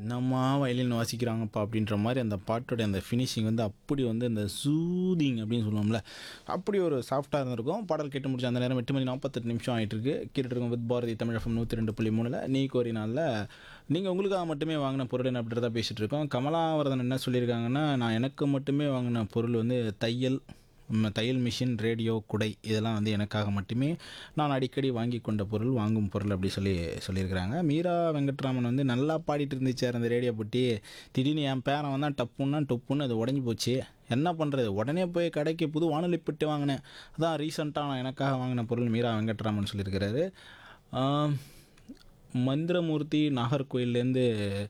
என்னம்மா வயலின் வாசிக்கிறாங்கப்பா அப்படின்ற மாதிரி அந்த பாட்டோட அந்த ஃபினிஷிங் வந்து அப்படி வந்து அந்த சூதிங் அப்படின்னு சொல்லுவோம்ல அப்படி ஒரு சாஃப்டாக இருந்திருக்கும் பாடல் கேட்டு முடிச்ச அந்த நேரம் எட்டு மணி நாற்பத்தெட்டு நிமிஷம் ஆகிட்டு இருக்கு கேட்டுட்டு இருக்கோம் வித் பாரதி தமிழ் எஃப்எம் நூற்றி ரெண்டு புள்ளி மூணில் நீ கோரி நாளில் நீங்கள் உங்களுக்காக மட்டுமே வாங்கின பொருள் என்ன அப்படின்றத பேசிகிட்டு இருக்கோம் கமலாவரதன் என்ன சொல்லியிருக்காங்கன்னா நான் எனக்கு மட்டுமே வாங்கின பொருள் வந்து தையல் ம், தையல் மிஷின் ரேடியோ குடை இதெல்லாம் வந்து எனக்காக மட்டுமே நான் அடிக்கடி வாங்கி கொண்ட பொருள் வாங்கும் பொருள் அப்படி சொல்லி சொல்லியிருக்கிறாங்க மீரா வெங்கட்ராமன் வந்து நல்லா பாடிட்டு இருந்துச்சு அந்த ரேடியோ போட்டி திடீர்னு என் பேரன் வந்தான் டப்புன்னா டப்புன்னு அது உடஞ்சி போச்சு என்ன பண்ணுறது உடனே போய் கடைக்கு புது வானொலி பெட்டி வாங்கினேன் அதான் ரீசெண்டாக நான் எனக்காக வாங்கின பொருள் மீரா வெங்கட்ராமன் சொல்லியிருக்கிறாரு ஆம், மந்திரமூர்த்தி நாகர்கோயிலேருந்து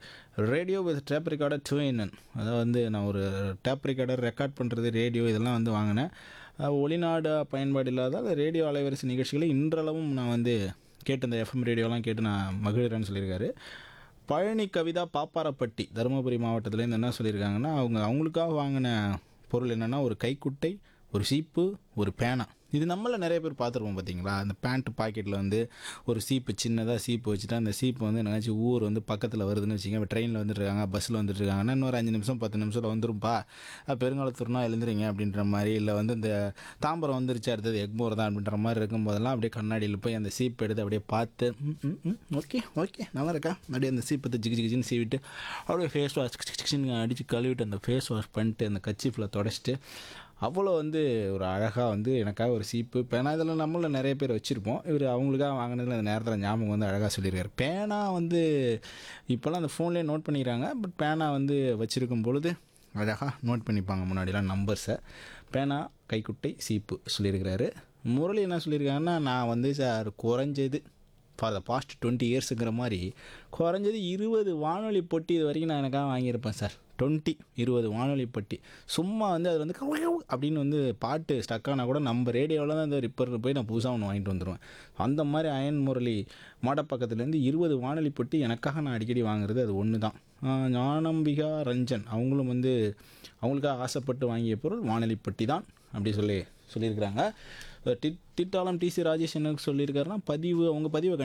radio with tape recorder two in அதாவது வந்து நான் ஒரு டேப் ரெக்கார்டர் ரெக்கார்ட் பண்ணுறது ரேடியோ இதெல்லாம் வந்து வாங்கினேன் அஹ் ஒளிநாடு பயன்பாடு இல்லாத ரேடியோ அலைவரிசை நிகழ்ச்சிகளை இன்றளவும் நான் வந்து கேட்டு இந்த எஃப்எம் ரேடியோலாம் கேட்டு நான் மகிழ்கிறேன்னு சொல்லியிருக்காரு பழனி கவிதா பாப்பாரப்பட்டி தருமபுரி மாவட்டத்துலேருந்து என்ன சொல்லியிருக்காங்கன்னா அவங்க அவங்களுக்காக வாங்கின பொருள் என்னென்னா ஒரு கைக்குட்டை ஒரு சீப்பு ஒரு பேனா இது நம்மள நிறைய பேர் பார்த்துருப்போம் பார்த்தீங்களா அந்த பேண்ட் பாக்கெட்டில் வந்து ஒரு சீப்பு சின்னதாக சீப்பு வச்சுட்டு அந்த சீப்பு வந்து நினச்சி ஊர் வந்து பக்கத்தில் வருதுன்னு வச்சுங்க இப்போ ட்ரெயினில் வந்துட்டுருக்காங்க பஸ்ஸில் வந்துட்டுருக்காங்கன்னா இன்னொரு அஞ்சு நிமிஷம் பத்து நிமிஷத்தில் வந்துரும்பா அஹ் பெருங்காலத்தூர்னா எழுந்துறீங்க அப்படின்ற மாதிரி இல்லை வந்து இந்த தாம்பரம் வந்துருச்சு அடுத்தது எக்மோர் தான் அப்படின்ற மாதிரி இருக்கும்போதெல்லாம் அப்படியே கண்ணாடியில் போய் அந்த சீப் எடுத்து அப்படியே பார்த்து ஓகே ஓகே நல்லா இருக்கா அப்படியே அந்த சீப்பத்தை ஜிகி ஜிகின்னு சீவிட்டு அப்படியே ஃபேஸ் வாஷ் அடித்து கழுவிட்டு அந்த ஃபேஸ் வாஷ் பண்ணிட்டு அந்த கச்சிஃபில் தொடச்சிட்டு அவ்வளோ வந்து ஒரு அழகாக வந்து எனக்காக ஒரு சீப்பு பேனா இதெல்லாம் நம்மள நிறைய பேர் வச்சுருப்போம் இவர் அவங்களுக்காக வாங்கினதில் அந்த நேரத்தில் ஞாபகம் வந்து அழகாக சொல்லியிருக்காரு பேனா வந்து இப்போல்லாம் அந்த ஃபோன்லேயே நோட் பண்ணிக்கிறாங்க பட் பேனா வந்து வச்சுருக்கும் பொழுது அழகாக நோட் பண்ணிப்பாங்க முன்னாடிலாம் நம்பர்ஸை பேனா கைக்குட்டை சீப்பு சொல்லியிருக்கிறாரு முரளி என்ன சொல்லியிருக்காங்கன்னா நான் வந்து சார் குறைஞ்சது ஃபார் த பாஸ்ட் டுவெண்ட்டி இயர்ஸுங்கிற மாதிரி குறைஞ்சது இருபது வானொலி பொட்டி இது வரைக்கும் நான் எனக்காக வாங்கியிருப்பேன் சார் டுவெண்ட்டி இருபது வானொலி பொட்டி சும்மா வந்து அது வந்து அப்படின்னு வந்து பாட்டு ஸ்டக் ஆனால் கூட நம்ம ரேடியோவில் தான் அந்த ரிப்பர் போய் நான் புதுசாக ஒன்று வாங்கிட்டு வந்துடுவேன் அந்த மாதிரி அயன் முரளி மாடப்பக்கத்துலேருந்து இருபது வானொலி பொட்டி எனக்காக நான் அடிக்கடி வாங்குறது அது ஒன்று தான் ஆஹ் ஞானம்பிகா ரஞ்சன் அவங்களும் வந்து அவங்களுக்காக ஆசைப்பட்டு வாங்கிய பொருள் வானொலி பெட்டி தான் அப்படி சொல்லி சொல்லியிருக்கிறாங்க டி டிட்டாலம் டிசி ராஜேஷ் என்ன சொல்லியிருக்காருன்னா பதிவு அவங்க பதிவை